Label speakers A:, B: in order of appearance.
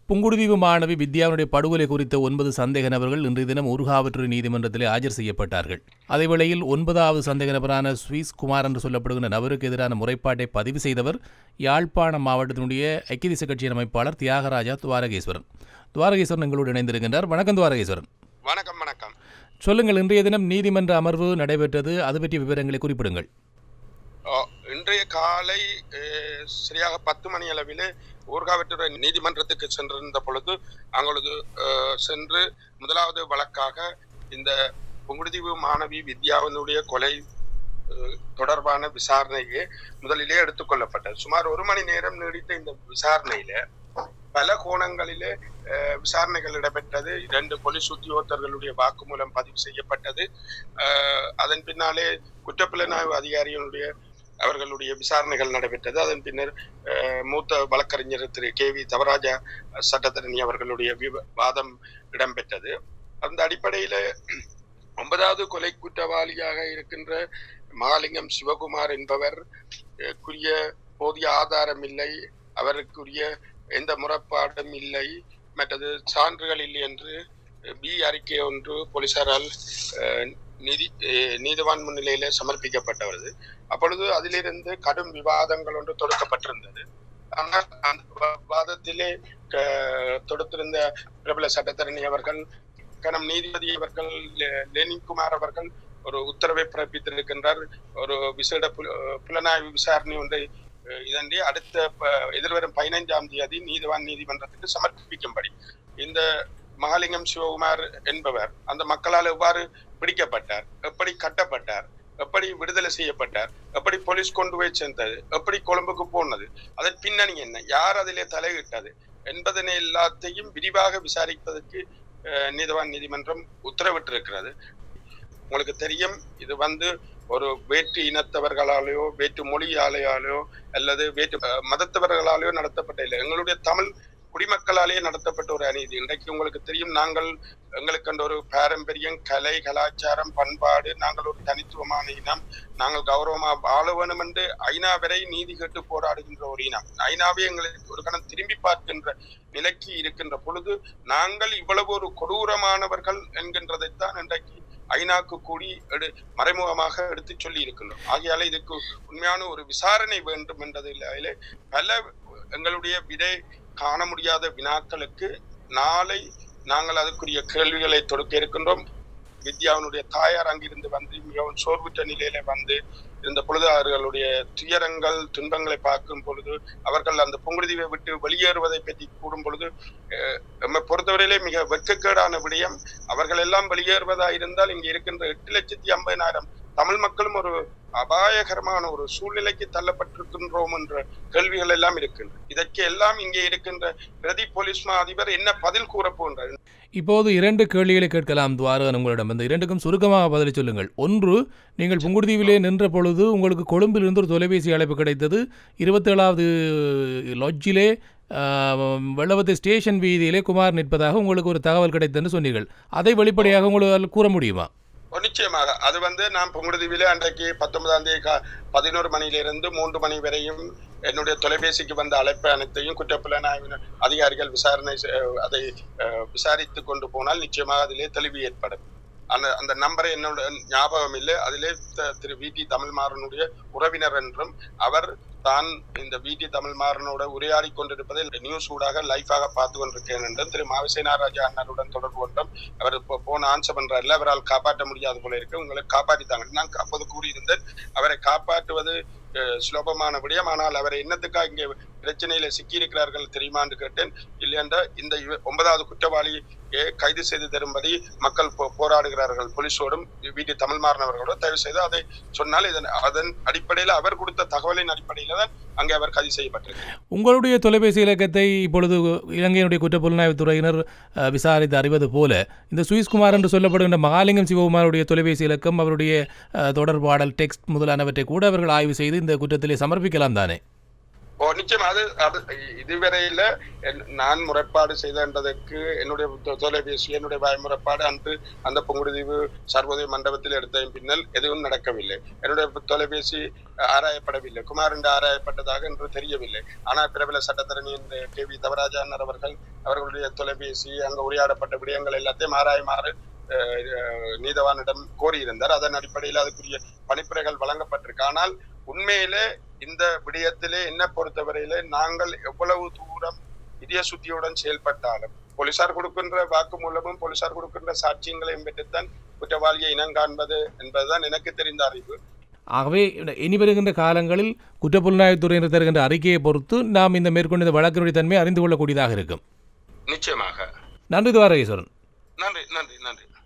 A: புங்குடுதீவு மாணவி வித்யாவினுடைய படுகொலை குறித்த ஒன்பது சந்தேக நபர்கள் இன்றைய தினம் ஊர்காவற்றுறை நீதிமன்றத்திலே ஆஜர் செய்யப்பட்டார்கள் அதேவேளையில் ஒன்பதாவது சந்தேக நபரான சுவிஸ் குமார் என்று சொல்லப்படுகின்ற நபருக்கு எதிரான முறைப்பாட்டை பதிவு செய்தவர் யாழ்ப்பாணம் மாவட்டத்தினுடைய ஐக்கிய தேசிய கட்சியின் அமைப்பாளர் தியாகராஜா துவாரகேஸ்வரன் துவாரகேஸ்வரன் எங்களோடு இணைந்திருக்கின்றார் வணக்கம் துவாரகேஸ்வரன்
B: வணக்கம் வணக்கம்
A: சொல்லுங்கள் இன்றைய தினம் நீதிமன்ற அமர்வு நடைபெற்றது அது பற்றிய விவரங்களை குறிப்பிடுங்கள்
B: ஓ, இன்றைய காலை அஹ், சரியாக பத்து மணி அளவில் ஊர்காவற்றுறை நீதிமன்றத்துக்கு சென்றிருந்த பொழுது அங்களது அஹ், சென்று முதலாவது வழக்காக இந்த புங்குடுதீவு மாணவி வித்யாவினுடைய கொலை அஹ், தொடர்பான விசாரணையே முதலிலே எடுத்துக்கொள்ளப்பட்டது சுமார் ஒரு மணி நேரம் நீடித்த இந்த விசாரணையில பல கோணங்களிலே அஹ், விசாரணைகள் இடம்பெற்றது இரண்டு போலீஸ் உத்தியோகத்தர்களுடைய வாக்குமூலம் பதிவு செய்யப்பட்டது அஹ், அதன் பின்னாலே குற்றப்புலனாய்வு அதிகாரிகளுடைய அவர்களுடைய விசாரணைகள் நடைபெற்றது அதன் பின்னர் அஹ், மூத்த வழக்கறிஞர் திரு கே வி தவராஜா சட்டத்தரணி அவர்களுடைய விவ- வாதம் இடம்பெற்றது அந்த அடிப்படையில ஒன்பதாவது கொலை குற்றவாளியாக இருக்கின்ற மகாலிங்கம் சிவகுமார் என்பவர் அஹ், குறிய போதிய ஆதாரம் இல்லை அவருக்குரிய எந்த முறைப்பாடும் இல்லை மற்றது சான்றுகள் இல்லை என்று பி அறிக்கை ஒன்று போலீசாரால் அஹ், நீதி அஹ், நீதிவான் முன்னிலையில சமர்ப்பிக்கப்பட்டது அப்பொழுது அதிலிருந்து கடும் விவாதங்கள் ஒன்று தொடுக்கப்பட்டிருந்தது ஆனால் அந்த விவாதத்திலே க- தொடுத்திருந்த பிரபல சட்டத்தரணி அவர்கள் கனம் நீதிபதி அவர்கள் லெ- லெனின்குமார் அவர்கள் ஒரு உத்தரவை பிறப்பித்திருக்கின்றார் ஒரு விசேட புல- புலனாய்வு விசாரணை ஒன்றை அஹ், இதன்றி அடுத்த ப- எதிர்வரும் பதினைஞ்சாம் தேதி நீதிவான் நீதிமன்றத்துக்கு சமர்ப்பிக்கும்படி இந்த மகாலிங்கம் சிவகுமார் என்பவர் அந்த மக்களால் எவ்வாறு பிடிக்கப்பட்டார் எப்படி கட்டப்பட்டார் எப்படி விடுதலை செய்யப்பட்டார் எப்படி போலீஸ் கொண்டு போய் சேர்ந்தது எப்படி கொழும்புக்கு போனது அதன் பின்னணி என்ன யார் அதிலே தலையிட்டது என்பதனை எல்லாத்தையும் விரிவாக விசாரிப்பதற்கு அஹ், நீதவான் நீதிமன்றம் உத்தரவிட்டிருக்கிறது உங்களுக்கு தெரியும் இது வந்து ஒரு வேற்று இனத்தவர்களாலேயோ வேற்று மொழியாலேயாலேயோ அல்லது வேற்று அஹ், மதத்தவர்களாலேயோ நடத்தப்பட்ட இல்லை எங்களுடைய தமிழ் குடிமக்களாலேயே நடத்தப்பட்ட ஒரு அநீதி இன்றைக்கு உங்களுக்கு தெரியும் நாங்கள் எங்களுக்கென்ற ஒரு பாரம்பரியம் கலை கலாச்சாரம் பண்பாடு நாங்கள் ஒரு தனித்துவமான இனம் நாங்கள் கௌரவமா வாழ வேணும் என்று ஐநா வரை நீதி கேட்டு போராடுகின்ற ஒரு இனம் ஐநாவே எங்களை ஒரு கணம் திரும்பி பார்க்கின்ற நிலைக்கு இருக்கின்ற பொழுது நாங்கள் இவ்வளவு ஒரு கொடூரமானவர்கள் என்கின்றதைத்தான் இன்றைக்கு ஐநாக்கு கூடி எடு மறைமுகமாக எடுத்து சொல்லி இருக்கின்றோம் ஆகையால இதுக்கு உண்மையான ஒரு விசாரணை வேண்டும் என்றதிலே பல எங்களுடைய விடை காண முடியாத வினாக்களுக்கு நாளை நாங்கள் அதுக்குரிய கேள்விகளை தொடுக்க இருக்கின்றோம் வித்யாவினுடைய தாயார் அங்கிருந்து வந்து மிகவும் சோர்வுற்ற நிலையில வந்து இருந்த பொழுது அவர்களுடைய துயரங்கள் துன்பங்களை பார்க்கும் பொழுது அவர்கள் அந்த பொங்குடுதீவை விட்டு வெளியேறுவதை பற்றி கூடும் பொழுது அஹ், நம்மை பொறுத்தவரையிலே மிக வெட்கக்கேடான விடயம் அவர்கள் எல்லாம் வெளியேறுவதா இருந்தால் இங்க இருக்கின்ற எட்டு லட்சத்தி ஐம்பதினாயிரம் தமிழ் மக்களும் ஒரு அபாயகரமான ஒரு சூழ்நிலைக்கு தள்ளப்பட்டிருக்கின்றோம் என்ற கேள்விகள் எல்லாம் இருக்கின்றன இதற்கு எல்லாம் இங்கே இருக்கின்ற பிரதி போலீஸ் மா அதிபர் என்ன பதில் கூற போன்றார்
A: இப்போது இரண்டு கேள்விகளை கேட்கலாம் துவாரகன் உங்களிடம் இந்த இரண்டுக்கும் சுருக்கமாக பதிலை சொல்லுங்கள் ஒன்று நீங்கள் புங்குடுதீவிலே நின்ற பொழுது உங்களுக்கு கொழும்பிலிருந்து ஒரு தொலைபேசி அழைப்பு கிடைத்தது இருபத்தேழாவது லாட்ஜிலே வெள்ளவத்தை ஸ்டேஷன் வீதியிலே குமார் நிற்பதாக உங்களுக்கு ஒரு தகவல் கிடைத்ததுன்னு சொன்னீர்கள் அதை வெளிப்படையாக உங்களால் கூற முடியுமா
B: ஓ, நிச்சயமாக அது வந்து நான் பொங்குடுதீவிலே அன்றைக்கு பத்தொன்பதாம் தேதி கா- பதினோரு மணியிலிருந்து மூன்று மணி வரையும் என்னுடைய தொலைபேசிக்கு வந்த அழைப்பு அனைத்தையும் குற்றப்புலனாய்வு அதிகாரிகள் விசாரணை செ- அதை அஹ், விசாரித்து கொண்டு போனால் நிச்சயமாக அதிலே தெளிவு ஏற்படும் அந்த அந்த நம்பரை என்னோட ஞாபகம் இல்லை அதிலே த- திரு வி டி தமிழ்மாறனுடைய உறவினர் என்றும் அவர் தான் இந்த வி டி தமிழ்மாறனோட உரையாடி கொண்டிருப்பதை நியூஸ் ஊடாக லைஃபாக பார்த்து கொண்டிருக்கேன் என்றும் திரு மாவிசேனாராஜா அண்ணருடன் தொடர்பு கொண்டும் அவர் இப்போ போன ஆன்சர் பண்றாருல அவரால் காப்பாற்ற முடியாது போல இருக்கு உங்களை காப்பாற்றித்தாங்க நான் அப்போது கூறியிருந்தேன் அவரை காப்பாற்றுவது அஹ், சுலபமான விடயம் ஆனால் அவரை என்னத்துக்காக இங்கே பிரச்சனையில சிக்கியிருக்கிறார்கள் தெரியுமான்னு கேட்டேன் இல்லையென்ற இந்த இவ- ஒன்பதாவது குற்றவாளியை கைது செய்து தரும்படி மக்கள் போ- போராடுகிறார்கள் போலீஸோடும் வீட்டு தமிழ்மாறன் அவர்களோட தயவு செய்து அதை சொன்னால் இதன் அதன் அடிப்படையில் அவர் கொடுத்த தகவலின் அடிப்படையில தான் அங்கே அவர் கைது செய்யப்பட்டிருக்கிறார்
A: உங்களுடைய தொலைபேசி இலக்கத்தை இப்பொழுது இலங்கையினுடைய குற்றப்புலனாய்வுத் துறையினர் அஹ், விசாரித்து அறிவது போல இந்த சுவிஸ்குமார் என்று சொல்லப்படுகின்ற மகாலிங்கம் சிவகுமாருடைய தொலைபேசி இலக்கம் அவருடைய அஹ், தொடர்பாடல் டெக்ஸ்ட் முதலானவற்றை கூட அவர்கள் ஆய்வு செய்து இந்த குற்றத்திலே சமர்ப்பிக்கலாம் தானே
B: ஓ நிச்சயம் அது அது இதுவரையில என்- நான் முறைப்பாடு செய்தன்றதற்கு என்னுடைய தொ- தொலைபேசி என்னுடைய வாய் முறைப்பாடு அன்று அந்த பொங்குடுதீவு சர்வோதய மண்டபத்தில் எடுத்த பின்னல் எதுவும் நடக்கவில்லை என்னுடைய தொலைபேசி ஆராயப்படவில்லை குமார் என்று ஆராயப்பட்டதாக என்று தெரியவில்லை ஆனால் பிரபல சட்டத்தரணி இந்த கே வி தவராஜானர் அவர்கள் அவர்களுடைய தொலைபேசி அங்க உரையாடப்பட்ட விடயங்கள் எல்லாத்தையும் ஆராயுமாறு அஹ், நீதவானிடம் கோரியிருந்தார் அதன் அடிப்படையில் அதுக்குரிய பணிப்புரைகள் வழங்கப்பட்டிருக்கு ஆனால் உண்மையிலே இந்த விடயத்திலே என்ன பொறுத்தவரையிலே நாங்கள் எவ்வளவு தூரம் இதய சுத்தியுடன் செயல்பட்டாலும் போலீசார் கொடுக்கின்ற வாக்குமூலமும் போலீசார் கொடுக்கின்ற சாட்சியங்களையும் பெற்றுத்தான் குற்றவாளியை இனங்காண்பது என்பதுதான் எனக்கு தெரிந்த அறிவு
A: ஆகவே இனி வருகின்ற காலங்களில் குற்றப்புலனாய்வுத்துறையினர் தருகின்ற அறிக்கையை பொறுத்து நாம் இந்த மேற்கொண்ட இந்த வழக்கினுடைய தன்மை அறிந்து கொள்ளக்கூடியதாக இருக்கும்
B: நிச்சயமாக
A: நன்றி துவாரகேஸ்வரன்
B: நன்றி நன்றி நன்றி